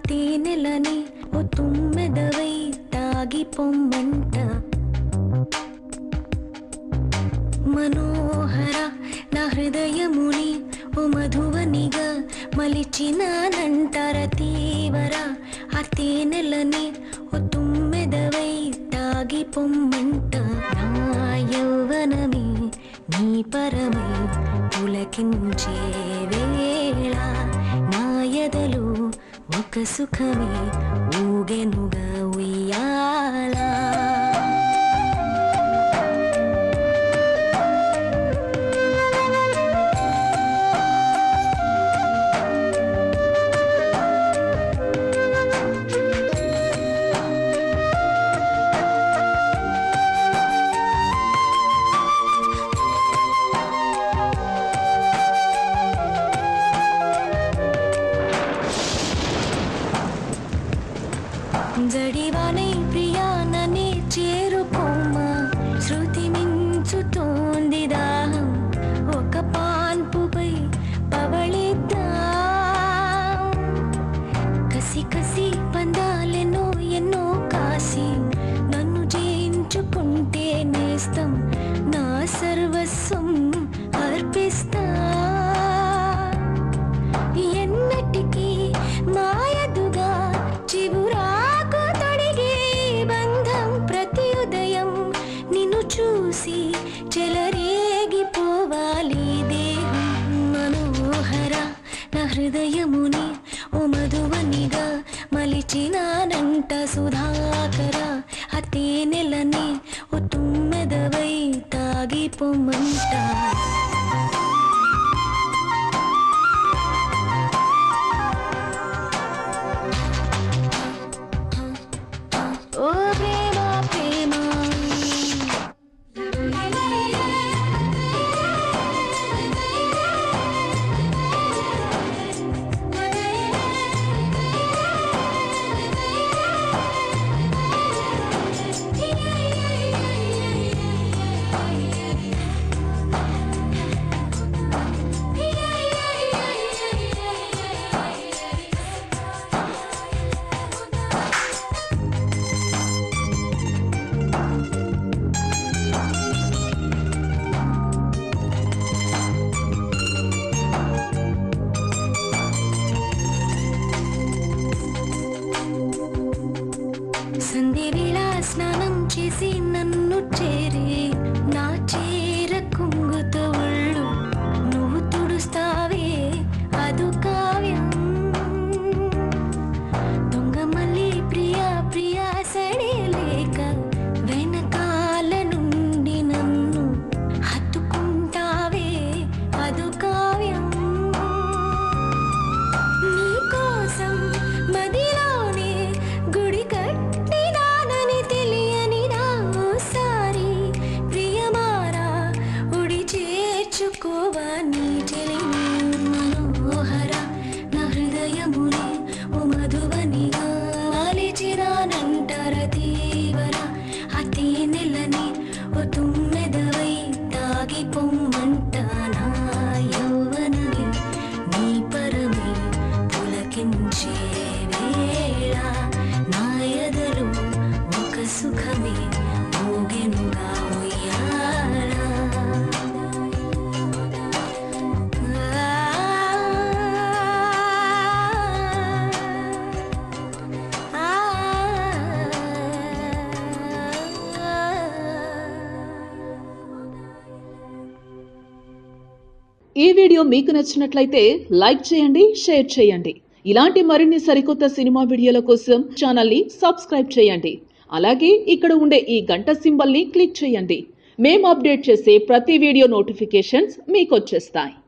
తేనెలని ఓ తుమ్మెదవై తాగి పొమ్మంట మనోహర నా హృదయముని ఓ మధువనిగా మలిచినానంటార తీవర ఆ తేనెలని ఓ తుమ్మెదవై తాగి పొమ్మంట నా యౌవనమే నీ పరమై పులకించే వేళ నా ఎదలో ఒక సుఖమే ఊగెనుగా ఉయ్యాలా జడివానై ప్రియానని చేరుకోమా శృతి మించుతోంది దాహం ఒక పాన్పుపై పవళిద్దాం కసి కసి పందాలెన్నో ఎన్నో కాసి నన్ను జయించుకుంటే నేస్తం నా సర్వస్వం అర్పిస్తా ఎన్నటికీ మాయదుగా చివురాకు తొడిగే బంధం ప్రతి ఉదయం నిన్ను చూసి చెలరేగిపోవాలి దేహం మనోహర నా హృదయముని ఓ మధువనిగా మలిచినానంట సుధాకర ఆ తేనెలని ఓ తుమ్మెదవై తాగిపోమంట ఓ ప్రేమ ప్రేమ సంధ్య వేళ స్నానం చేసి నన్ను చేరి నా చీర కుంగుతో ఒళ్ళు నువ్వు తుడుస్తావే అదు కావ్యం దొంగ మళ్ళీ ప్రియా ప్రియా సడే లేక వెనకాల నుండి నన్ను హత్తుకుంటావే అదు కావ్యం నీకోసం మదిలోనే గుడి కట్టినానని తెలియని నా ఓసారి ప్రియమారా ఉడి చేర్చుకోవా నీ చెలిని మనోహర నా హృదయముని ఓ మధువనిగా వాలిచిరానంటార తీవర ఆ తేనెలని ఓ తుమ్మెదవై తాగి పొమ్మంట నా యౌవనమే నీ పరమే పులకించే వేళ నా ఎదలో ఒక సుఖమే ఊగెనుగా ఉయ్యాలా ఈ వీడియో మీకు నచ్చినట్లయితే లైక్ చేయండి షేర్ చేయండి ఇలాంటి మరిన్ని సరికొత్త సినిమా వీడియోల కోసం ఛానల్ని సబ్స్క్రైబ్ చేయండి అలాగే ఇక్కడ ఉండే ఈ గంట సింబల్ని క్లిక్ చేయండి మేము అప్డేట్ చేసే ప్రతి వీడియో నోటిఫికేషన్స్ మీకు వచ్చేస్తాయి